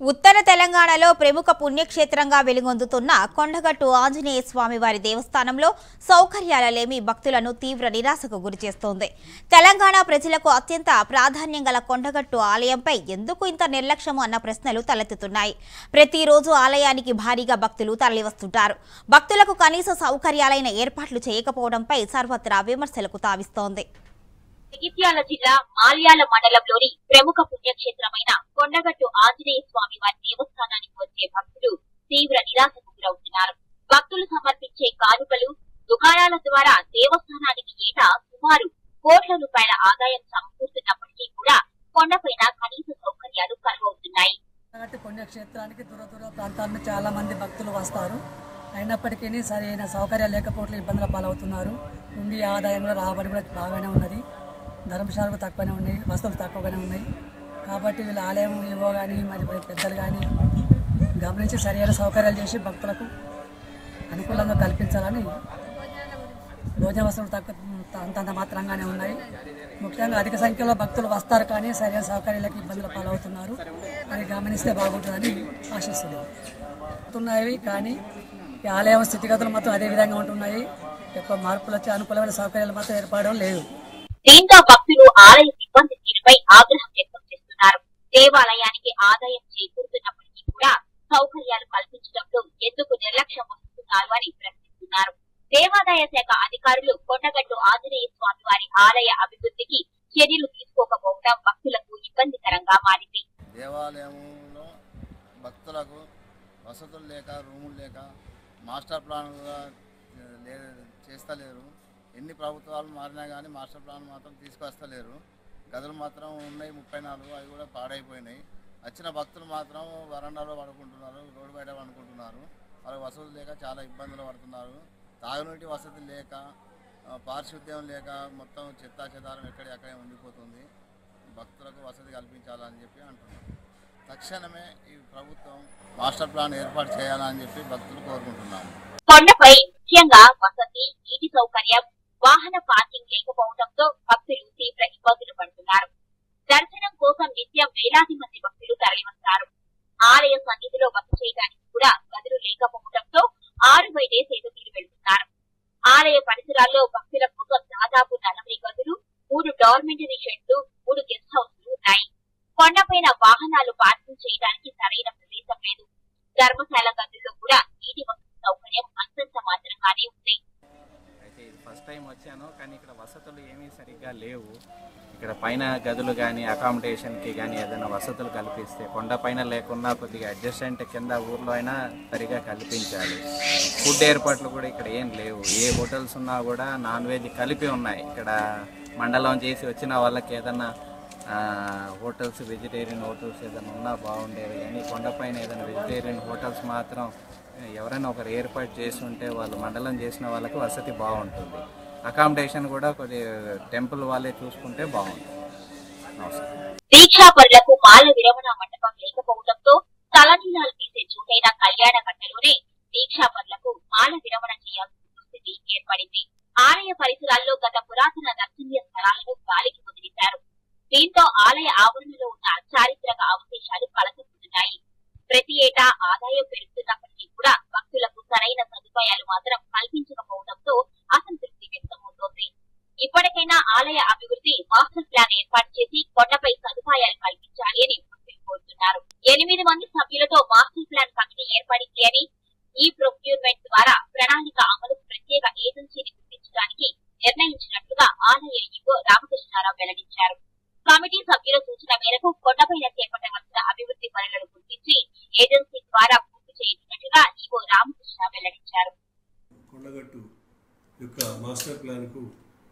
ఉత్తర తెలంగాణలో ప్రముఖ పుణ్యక్షేత్రంగా వెలుగొందుతున్న కొండగట్టు ఆంజనేయ స్వామి వారి దేవస్థానంలో సౌకర్యాల లేమి భక్తులను తీవ్ర నిరాశకు గురిచేస్తోంది తెలంగాణ ప్రజలకు అత్యంత ప్రాధాన్యం గల కొండగట్టు ఆలయంపై ఎందుకు ఇంత నిర్లక్ష్యం అన్న ప్రశ్నలు తలెత్తుతున్నాయి ప్రతిరోజు ఆలయానికి భారీగా భక్తులు తరలివస్తుంటారు భక్తులకు కనీస సౌకర్యాలైన ఏర్పాట్లు చేయకపోవడంపై సర్వత్రా విమర్శలకు తావిస్తోంది జగిత్యాల జిల్లా మాల్యాల మండలంలోని ప్రముఖ పుణ్యక్షేత్రమైన కొండగట్టు ఆంజనేయ స్వామి వారి దేవస్థానానికి వచ్చే భక్తులు తీవ్ర నిరాశకు గురవుతున్నారు భక్తులు సమర్పించే కానుకలు దుకాణాల ద్వారా దేవస్థానానికి ఏటా సుమారు కోట్ల రూపాయల ఆదాయం సమకూరుతున్నప్పటికీ కూడా కొండపైన కనీస సౌకర్యాలు కరువవుతున్నాయి కాబట్టి పుణ్యక్షేత్రానికి దూర దూర ప్రాంతాల నుంచి చాలా మంది భక్తులు వస్తారు అయినప్పటికీ సరైన సౌకర్యాలు లేకపోవడం ఇబ్బందుల పాలవుతున్నారు ఉండి ఆదాయం కూడా రాబడి కూడా బాగానే ఉన్నది ధర్మశాలకు తక్కువనే ఉన్నాయి వస్తువులు తక్కువగానే ఉన్నాయి కాబట్టి వీళ్ళ ఆలయం ఏవో కానీ మరి పెద్దలు కానీ గమనించి సరైన సౌకర్యాలు చేసి భక్తులకు అనుకూలంగా కల్పించాలని భోజన వసతులు తక్కువ అంతంత మాత్రంగానే ఉన్నాయి ముఖ్యంగా అధిక సంఖ్యలో భక్తులు వస్తారు కానీ సరైన సౌకర్యాలకు ఇబ్బందుల పాలవుతున్నారు అది గమనిస్తే బాగుంటుందని ఆశిస్తున్నాం ఉంటున్నాయి కానీ ఈ ఆలయం స్థితిగతులు మాత్రం అదే విధంగా ఉంటున్నాయి ఎక్కువ మార్పులు వచ్చి అనుకూలమైన సౌకర్యాలు మాత్రం ఏర్పడడం లేదు దీంతో భక్తులు ఆలయ సిబ్బంది తీరుపై ఆగ్రహం వ్యక్తం చేస్తున్నారు దేవాలయానికి ఆదాయం చేకూరుతున్నప్పటికీ కూడా సౌకర్యాలు కల్పించడంలో ఎందుకు నిర్లక్ష్యం వహిస్తున్నారు అని ప్రశ్నిస్తున్నారు దేవాదాయ శాఖ అధికారులు కొండగట్టు ఆంజనేయ స్వామి వారి ఆలయ అభివృద్ధికి చర్యలు తీసుకోకపోవడం భక్తులకు ఇబ్బందికరంగా మారింది దేవాలయంలో భక్తులకు వసతులు లేక రూములు లేక మాస్టర్ ప్లాన్ కూడా లే చేస్తలేరు ఎన్ని ప్రభుత్వాలు మారినా కానీ మాస్టర్ ప్లాన్ మాత్రం తీసుకొస్తలేరు గదులు మాత్రం ఉన్నాయి ముప్పై నాలుగు అవి కూడా పాడైపోయినాయి వచ్చిన భక్తులు మాత్రం వరండాలో పడుకుంటున్నారు రోడ్డు బయట పడుకుంటున్నారు వాళ్ళకి వసతులు లేక చాలా ఇబ్బందులు పడుతున్నారు తాగునీటి వసతి లేక ఆ, పారిశుద్ధ్యం లేక మొత్తం చెత్తా చెదారం ఎక్కడి అక్కడే ఉండిపోతుంది భక్తులకు వసతి కల్పించాలని చెప్పి అంటున్నారు తక్షణమే ఈ ప్రభుత్వం మాస్టర్ ప్లాన్ ఏర్పాటు చేయాలని చెప్పి భక్తులు కోరుకుంటున్నాము కొండపై ముఖ్యంగా వసతి నీటి సౌకర్యం వాహన పార్కింగ్ లేకపోవడంతో భక్తులు తీవ్ర ఇబ్బందులు పడుతున్నారు దర్శనం కోసం నిత్యం వేలాది మంది భక్తులు తరలివస్తారు ఆలయ సన్నిధిలో బస చేయడానికి కూడా గదులు లేకపోవడంతో ఆరు బయటే సేద తీరు వెళ్తున్నారు ఆలయ పరిసరాల్లో భక్తుల కోసం దాదాపు నలభై గదులు మూడు డార్మెంటరీ షెడ్లు మూడు గెస్ట్ హౌస్లు ఉన్నాయి కొండపైన వాహనాలు పార్కింగ్ చేయడానికి సరైన ప్రదేశం లేదు ధర్మశాల గదుల్లో కూడా నీటి వసతి సౌకర్యం అంతంత మాత్రంగానే ఉంది అయితే ఇది ఫస్ట్ టైం వచ్చాను కానీ ఇక్కడ వసతులు ఏమీ సరిగ్గా లేవు ఇక్కడ పైన గదులు కానీ అకామిడేషన్కి కానీ ఏదైనా వసతులు కల్పిస్తే కొండ పైన లేకున్నా కొద్దిగా అడ్జస్టెంట్ కింద ఊర్లో అయినా సరిగా కల్పించాలి ఫుడ్ ఏర్పాట్లు కూడా ఇక్కడ ఏం లేవు ఏ హోటల్స్ ఉన్నా కూడా నాన్ వెజ్ కలిపి ఉన్నాయి ఇక్కడ మండలం చేసి వచ్చిన వాళ్ళకి ఏదన్నా ఆ, హోటల్స్ వెజిటేరియన్ హోటల్స్ ఏదైనా ఉన్నా బాగుండేవి కానీ కొండపైన ఏదైనా వెజిటేరియన్ హోటల్స్ మాత్రం ఎవరైనా ఒకరు ఏర్పాటు చేసి ఉంటే వాళ్ళు మండలం చేసిన వాళ్ళకి వసతి బాగుంటుంది అకామిడేషన్ కూడా కొద్ది టెంపుల్ వాళ్ళే చూసుకుంటే బాగుంటుంది నమస్కారం దీక్షాపరులకు మాల విరమణ మండపం లేకపోవడంతో తలనీలాలు తీసే చోటైన కళ్యాణ కట్టలోనే దీక్షాపరులకు మాల విరమణ చేయాల్సిన దుస్థితి ఏర్పడింది ఆలయ పరిసరాల్లో గత పురాతన దర్శనీయ స్థలాలను గాలికి వదిలిశారు దీంతో ఆలయ ఆవరణలో ఉన్న చారిత్రక అవశేషాలు కలకత్తున్నాయి ప్రతి ఏటా ఆదాయం పెరుగుతున్నప్పటికీ కూడా భక్తులకు సరైన సదుపాయాలు మాత్రం కల్పించకపోవడంతో అసంతృప్తి వ్యక్తమవుతోంది ఇప్పటికైనా ఆలయ అభివృద్ధి మాస్టర్ ప్లాన్ ఏర్పాటు చేసి కొండపై సదుపాయాలు కల్పించాలి అని భక్తులు కోరుతున్నారు ఎనిమిది మంది సభ్యులతో మాస్టర్ ప్లాన్ కమిటీ ఏర్పడింది అని ఈ ప్రొక్యూర్మెంట్ ద్వారా ప్రణాళిక అమలుకు ప్రత్యేక ఏజెన్సీని గుర్తించడానికి నిర్ణయించినట్లుగా ఆలయ ఈవో రామకృష్ణారావు వెల్లడించారు కమిటీ సభ్యుల సూచన మేరకు కొండపైన చేపట్టవలసిన అభివృద్ధి పనులను గుర్తించి ఏజెన్సీ ద్వారా పూర్తి చేయనున్నట్లుగా ఈవో రామకృష్ణ వెల్లడించారు కొండగట్టు యొక్క మాస్టర్ ప్లాన్కు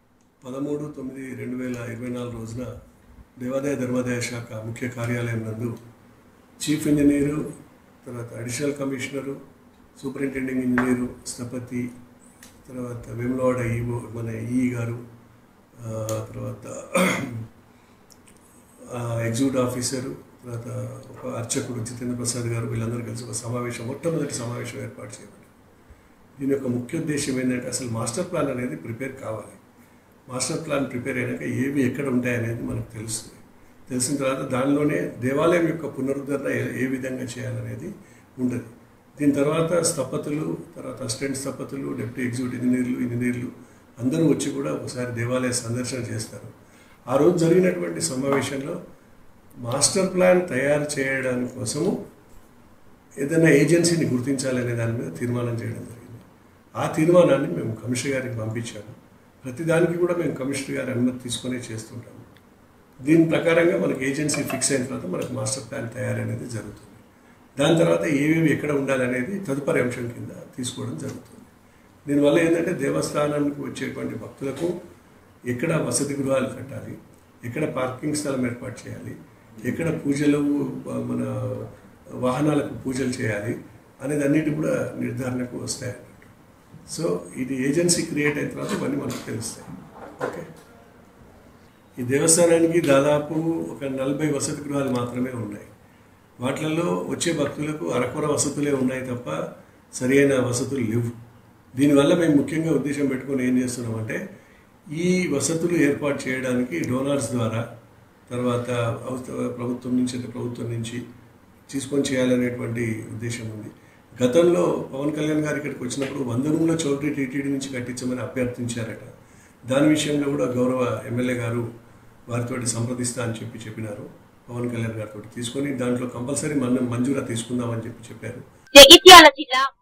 పదమూడు తొమ్మిది రెండు వేల ఇరవై నాలుగు రోజున దేవాదాయ ధర్మాదాయ శాఖ ముఖ్య కార్యాలయం నందు చీఫ్ ఇంజనీరు తర్వాత అడిషనల్ కమిషనరు సూపరింటెండింగ్ ఇంజనీరు స్థపతి తర్వాత వేములవాడ ఈఓ మన ఈఈ గారు ఆ, తర్వాత ఎగ్జిక్యూటివ్ ఆఫీసరు తర్వాత ఒక అర్చకుడు జితేంద్ర ప్రసాద్ గారు వీళ్ళందరూ కలిసి ఒక సమావేశం మొట్టమొదటి సమావేశం ఏర్పాటు చేయబడింది దీని యొక్క ముఖ్య ఉద్దేశం ఏంటంటే అసలు మాస్టర్ ప్లాన్ అనేది ప్రిపేర్ కావాలి మాస్టర్ ప్లాన్ ప్రిపేర్ అయినాక ఏవి ఎక్కడ ఉంటాయనేది మనకు తెలుస్తుంది తెలిసిన తర్వాత దానిలోనే దేవాలయం యొక్క పునరుద్ధరణ ఏ- ఏ విధంగా చేయాలనేది ఉంటుంది దీని తర్వాత స్థపతులు తర్వాత అసిస్టెంట్ స్థపతులు డెప్యూటీ ఎగ్జిక్యూటివ్ ఇంజనీర్లు ఇంజనీర్లు అందరూ వచ్చి కూడా ఒకసారి దేవాలయ సందర్శన చేస్తారు ఆ రోజు జరిగినటువంటి సమావేశంలో మాస్టర్ ప్లాన్ తయారు చేయడానికి కోసము ఏదైనా ఏజెన్సీని గుర్తించాలనే దాని మీద తీర్మానం చేయడం జరిగింది ఆ తీర్మానాన్ని మేము కమిషనర్ గారికి పంపించాము ప్రతిదానికి కూడా మేము కమిషనర్ గారి అనుమతి తీసుకొని చేస్తుంటాము దీని ప్రకారంగా మనకి ఏజెన్సీ ఫిక్స్ అయిన తర్వాత మనకు మాస్టర్ ప్లాన్ తయారనేది జరుగుతుంది దాని తర్వాత ఏవేవి ఎక్కడ ఉండాలనేది తదుపరి అంశం కింద తీసుకోవడం జరుగుతుంది దీనివల్ల ఏంటంటే దేవస్థానానికి వచ్చేటువంటి భక్తులకు ఎక్కడ వసతి గృహాలు కట్టాలి ఎక్కడ పార్కింగ్ స్థలం ఏర్పాటు చేయాలి ఎక్కడ పూజలు మన వాహనాలకు పూజలు చేయాలి అనేది అన్నిటి కూడా నిర్ధారణకు వస్తాయి అన్నట్టు సో ఇది ఏజెన్సీ క్రియేట్ అయిన తర్వాత ఇవన్నీ మనకు తెలుస్తాయి ఓకే ఈ దేవస్థానానికి దాదాపు ఒక నలభై వసతి గృహాలు మాత్రమే ఉన్నాయి వాటిలలో వచ్చే భక్తులకు అరకొర వసతులే ఉన్నాయి తప్ప సరి అయిన వసతులు లేవు దీనివల్ల మేము ముఖ్యంగా ఉద్దేశం పెట్టుకొని ఏం చేస్తున్నామంటే ఈ వసతులు ఏర్పాటు చేయడానికి డోనార్స్ ద్వారా తర్వాత అవస- ప్రభుత్వం నుంచి అంటే ప్రభుత్వం నుంచి తీసుకొని చేయాలనేటువంటి ఉద్దేశం ఉంది గతంలో పవన్ కళ్యాణ్ గారు ఇక్కడికి వచ్చినప్పుడు వంద రూమ్ల చౌటరీ టీటీడీ నుంచి కట్టించమని అభ్యర్థించారట దాని విషయంలో కూడా గౌరవ ఎమ్మెల్యే గారు వారితోటి సంప్రదిస్తా అని చెప్పి చెప్పినారు పవన్ కళ్యాణ్ గారితో తీసుకొని దాంట్లో కంపల్సరీ మనం మంజూరా తీసుకుందామని చెప్పి చెప్పారు జగిత్యాల జిల్లా